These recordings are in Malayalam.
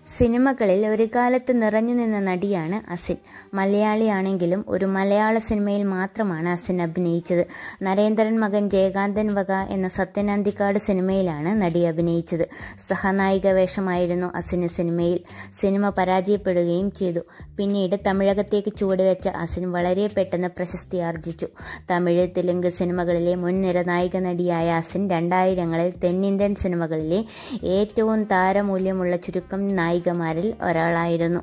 സിനിമകളിൽ ഒരു കാലത്ത് നിറഞ്ഞു നിന്ന നടിയാണ് അസിൻ മലയാളിയാണെങ്കിലും ഒരു മലയാള സിനിമയിൽ മാത്രമാണ് അസിൻ അഭിനയിച്ചത് നരേന്ദ്രൻ മകൻ ജയകാന്തൻ വക എന്ന സത്യനന്തിക്കാട് സിനിമയിലാണ് നടി അഭിനയിച്ചത് സഹനായിക വേഷമായിരുന്നു അസിന് സിനിമയിൽ സിനിമ പരാജയപ്പെടുകയും ചെയ്തു പിന്നീട് തമിഴകത്തേക്ക് ചുവടുവെച്ച അസിൻ വളരെ പെട്ടെന്ന് പ്രശസ്തി ആർജിച്ചു തമിഴ് തെലുങ്ക് സിനിമകളിലെ മുൻനിര നായിക നടിയായ അസിൻ രണ്ടായിരങ്ങളിൽ തെന്നിന്ത്യൻ സിനിമകളിലെ ഏറ്റവും താരമൂല്യമുള്ള ചുരുക്കം നായികമാരിൽ ഒരാളായിരുന്നു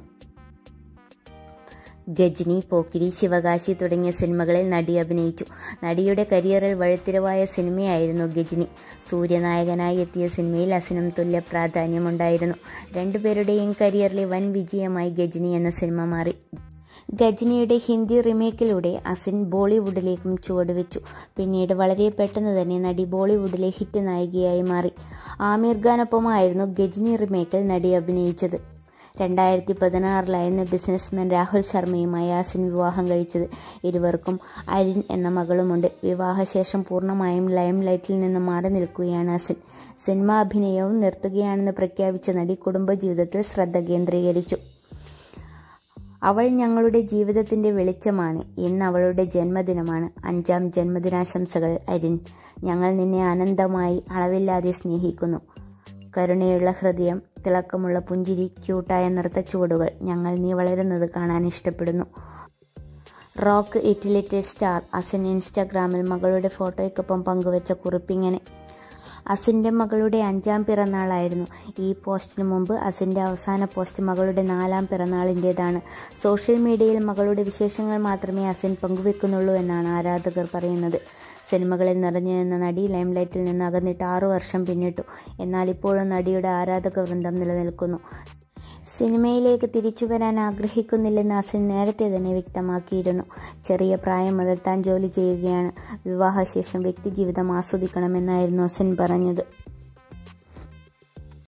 ഗജനി പോക്കിരി ശിവകാശി തുടങ്ങിയ സിനിമകളിൽ നടി അഭിനയിച്ചു നടിയുടെ കരിയറിൽ വഴിത്തിരിവായ സിനിമയായിരുന്നു ഗജനി സൂര്യനായകനായി എത്തിയ സിനിമയിൽ അസിനും തുല്യ പ്രാധാന്യമുണ്ടായിരുന്നു രണ്ടുപേരുടെയും കരിയറിലെ വൻ വിജയമായി ഗജനി എന്ന സിനിമ മാറി ഗജനിയുടെ ഹിന്ദി റിമേക്കിലൂടെ അസിൻ ബോളിവുഡിലേക്കും ചുവടുവെച്ചു പിന്നീട് വളരെ പെട്ടെന്ന് തന്നെ നടി ബോളിവുഡിലെ ഹിറ്റ് നായികയായി മാറി ആമീർ ഖാനൊപ്പമായിരുന്നു ഗജനി റിമേക്കിൽ നടി അഭിനയിച്ചത് രണ്ടായിരത്തി പതിനാറിലായിരുന്നു ബിസിനസ്മാൻ രാഹുൽ ശർമ്മയുമായി അസിൻ വിവാഹം കഴിച്ചത് ഇരുവർക്കും അരിൻ എന്ന മകളുമുണ്ട് വിവാഹശേഷം പൂർണ്ണമായും ലൈം ലൈറ്റിൽ നിന്ന് മാറി നിൽക്കുകയാണ് അസിൻ സിനിമാ അഭിനയവും നിർത്തുകയാണെന്ന് പ്രഖ്യാപിച്ച നടി കുടുംബജീവിതത്തിൽ ശ്രദ്ധ കേന്ദ്രീകരിച്ചു അവൾ ഞങ്ങളുടെ ജീവിതത്തിന്റെ വെളിച്ചമാണ് ഇന്ന് അവളുടെ ജന്മദിനമാണ് അഞ്ചാം ജന്മദിനാശംസകൾ അരിൻ ഞങ്ങൾ നിന്നെ അനന്തമായി അളവില്ലാതെ സ്നേഹിക്കുന്നു കരുണയുള്ള ഹൃദയം തിളക്കമുള്ള പുഞ്ചിരി ക്യൂട്ടായ നൃത്തച്ചുവടുകൾ ഞങ്ങൾ നീ വളരുന്നത് കാണാൻ ഇഷ്ടപ്പെടുന്നു റോക്ക് ഇറ്റിലിറ്റി സ്റ്റാർ അസിൻ ഇൻസ്റ്റാഗ്രാമിൽ മകളുടെ ഫോട്ടോയ്ക്കൊപ്പം പങ്കുവച്ച കുറിപ്പിങ്ങനെ അസിൻ്റെ മകളുടെ അഞ്ചാം പിറന്നാളായിരുന്നു ഈ പോസ്റ്റിന് മുമ്പ് അസിൻ്റെ അവസാന പോസ്റ്റ് മകളുടെ നാലാം പിറന്നാളിൻ്റേതാണ് സോഷ്യൽ മീഡിയയിൽ മകളുടെ വിശേഷങ്ങൾ മാത്രമേ അസിൻ പങ്കുവെക്കുന്നുള്ളൂ എന്നാണ് ആരാധകർ പറയുന്നത് സിനിമകളിൽ നിറഞ്ഞു നിന്ന നടി ലൈംലൈറ്റിൽ നിന്ന് അകന്നിട്ട് ആറു വർഷം പിന്നിട്ടു എന്നാൽ ഇപ്പോഴും നടിയുടെ ആരാധക വൃന്ദം നിലനിൽക്കുന്നു സിനിമയിലേക്ക് തിരിച്ചു വരാൻ ആഗ്രഹിക്കുന്നില്ലെന്ന് അസിൻ നേരത്തെ തന്നെ വ്യക്തമാക്കിയിരുന്നു ചെറിയ പ്രായം മുതൽ താൻ ജോലി ചെയ്യുകയാണ് വിവാഹശേഷം വ്യക്തിജീവിതം ആസ്വദിക്കണമെന്നായിരുന്നു അസിൻ പറഞ്ഞത്